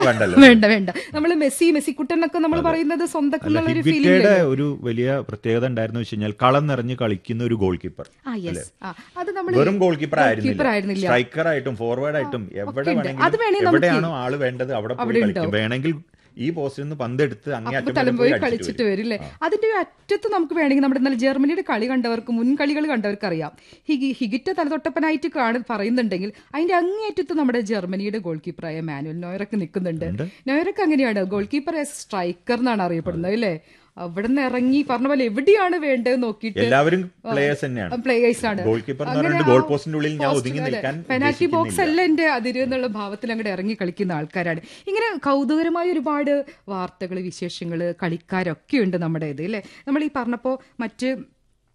വേണ്ടല്ലോ വേണ്ട വേണ്ട നമ്മൾ മെസ്സി മെസ്സിക്കുട്ടൻ എന്നൊക്കെ നമ്മൾ പറയുന്നത് സ്വന്തം അല്ല എന്നുള്ളൊരു ഫീലിംഗ് ഹിഗ്വിറ്റയുടെ ഒരു വലിയ പ്രത്യേകത ഉണ്ടായിരുന്നു വെച്ച് കഴിഞ്ഞാൽ കളം നിറഞ്ഞ് കളിക്കുന്ന ഒരു ഗോൾ കീപ്പർ ആ യെസ് ആ അത് നമ്മൾ വെറും ഗോൾ കീപ്പർ കീപ്പർ ആയിരുന്നില്ല ആയിരുന്നില്ല സ്ട്രൈക്കർ ആയിട്ടും ഫോർവേഡ് ആയിട്ടും എവിടെ ഉണ്ട്. അത് വേണമെങ്കിലും വേണേ നമുക്ക് എവിടെയാണോ ആള് വേണ്ടത് അവിടെ പോയി കളിക്കും വേണമെങ്കിൽ ഈ പോസ്റ്റിൽ നിന്ന് പന്തെടുത്ത് അങ്ങേ അറ്റം വരെ തലം പോയി പോയി അടിച്ചിട്ട് കളിച്ചിട്ട് വരും. വരില്ലേ അതിന്റെ ഒരു അറ്റത്ത് നമുക്ക് വേണമെങ്കിൽ നമ്മുടെ ഇന്നലെ ജർമ്മനിയുടെ കളി കണ്ടവർക്ക് മുൻ കളികൾ കണ്ടവർക്ക് അറിയാം ഹിഗി ഹിഗിറ്റ തലതൊട്ടപ്പനായിട്ട് കാണു പറയുന്നുണ്ടെങ്കിൽ അതിന്റെ അങ്ങേയറ്റത്ത് നമ്മുടെ ജർമ്മനിയുടെ ഗോൾ കീപ്പറായ മാനുവൽ നോയറൊക്കെ നിൽക്കുന്നുണ്ട് നോയറൊക്കെ അങ്ങനെയാണ് ഗോൾ കീപ്പർ സ്ട്രൈക്കർ എന്നാണ് അറിയപ്പെടുന്നത് അല്ലേ അവിടെ നിന്ന് ഇറങ്ങി പറഞ്ഞ പോലെ എവിടെയാണ് വേണ്ടത് നോക്കിയിട്ട് എല്ലാവരും പ്ലേയേഴ്സ് തന്നെയാണ് പ്ലേയേഴ്സ് ആണ് ഗോൾ കീപ്പർ എന്ന് അങ്ങനെ പറയുന്നത് ആ ഗോൾ പോസ്റ്റിന്റെ ഉള്ളിൽ ഞാൻ പോസ്റ്റ് ഒതുങ്ങി അതെ. നിൽക്കാൻ പെനാൽറ്റി ബോക്സ് ഉദ്ദേശിക്കുന്നില്ല. അല്ല എന്റെ അതിര് എന്നുള്ള ഭാവത്തിൽ അങ്ങോട്ട് ഇറങ്ങി കളിക്കുന്ന ആൾക്കാരാണ് ഇങ്ങനെ കൗതുകരമായ ഒരുപാട് വാർത്തകൾ വിശേഷങ്ങൾ കളിക്കാരൊക്കെ ഉണ്ട് നമ്മുടെ ഇത് അല്ലേ നമ്മൾ ഈ പറഞ്ഞപ്പോൾ മറ്റ്